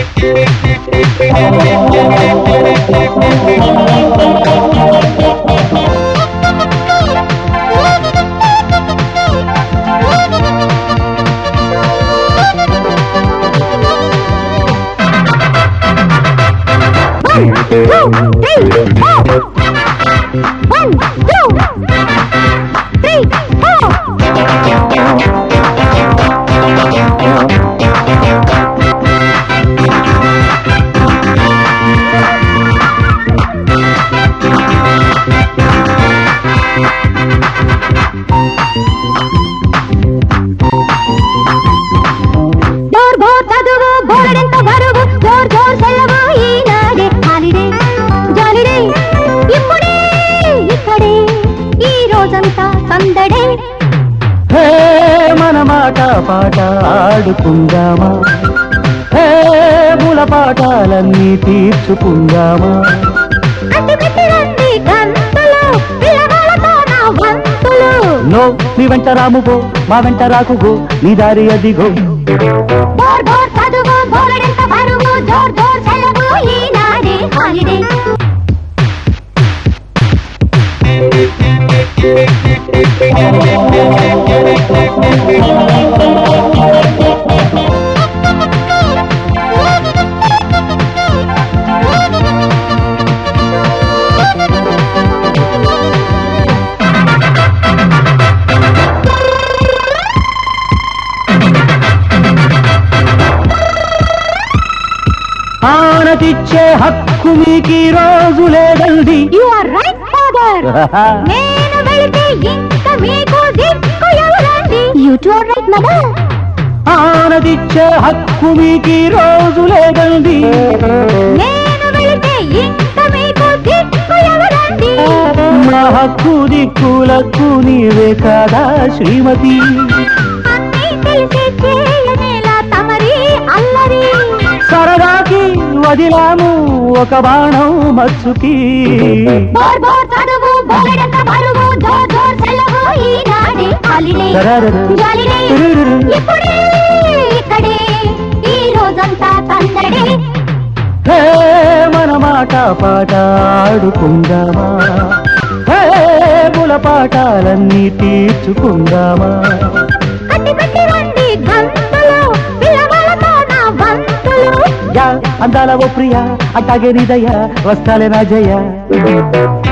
One, two, three, four. One, two, three, four. Door bore చదువు బోర్డెంత బరువు జోర్ జోర్ సెలవు ఈనాడే హాలిడే జాలిడే ఇప్పుడే ఇక్కడే ఈ రోజంతా సందడే హే మన మాట పాట ఆడుకుందామా హే మూల పాఠాలన్నీ తీర్చుకుందామా అట్టి పెట్టి రండి గంతులు పిల్లగాళ్ళతో నా వంతులు నో నీ వెంట రాముగో మా వెంట రాకుగో నీ దారి అదిగో బోర్ బోర్ చదువు బోర్డెంత బరువు జోర్ జోర్ సెలవు ఈనాడే హాలిడే ఆనతిచ్చే హక్కు మీకు ఈ రోజు లేదండి యు ఆర్ రైట్ ఫాదర్ నేను వెళితే ఇంకా మీకు దిక్కు ఎవరండి you too are right mother ఆనతిచ్చే హక్కు మీకు ఈ రోజు లేదండి నేను వెళితే ఇంకా మీకు దిక్కు ఎవరండి మా హక్కు దిక్కులకు నీవే కాదా శ్రీమతి అన్నీ తెలిసి చేయనేలా తమరి అల్లరి సరదాకి వదిలాము ఒక బాణం మచ్చుకి బోర్ బోర్ చదువు బోరెడంత బరువు జోర్ జోర్ సెలవు ఈనాడే హాలిడే సరరరు. జాలిడే తురురురు. ఇప్పుడే ఇక్కడే ఈ రోజంతా సందడే హే మన మాట పాట ఆడుకుందామా హే ముల పాఠాలన్నీ తీర్చుకుందామా కట్టి పెట్టి రండి గంతులు పిల్లగాళ్ళతో నా వంతులు యా అందాల ఓ ప్రియ అట్టాగే నిదయ వస్తాలే నా జయ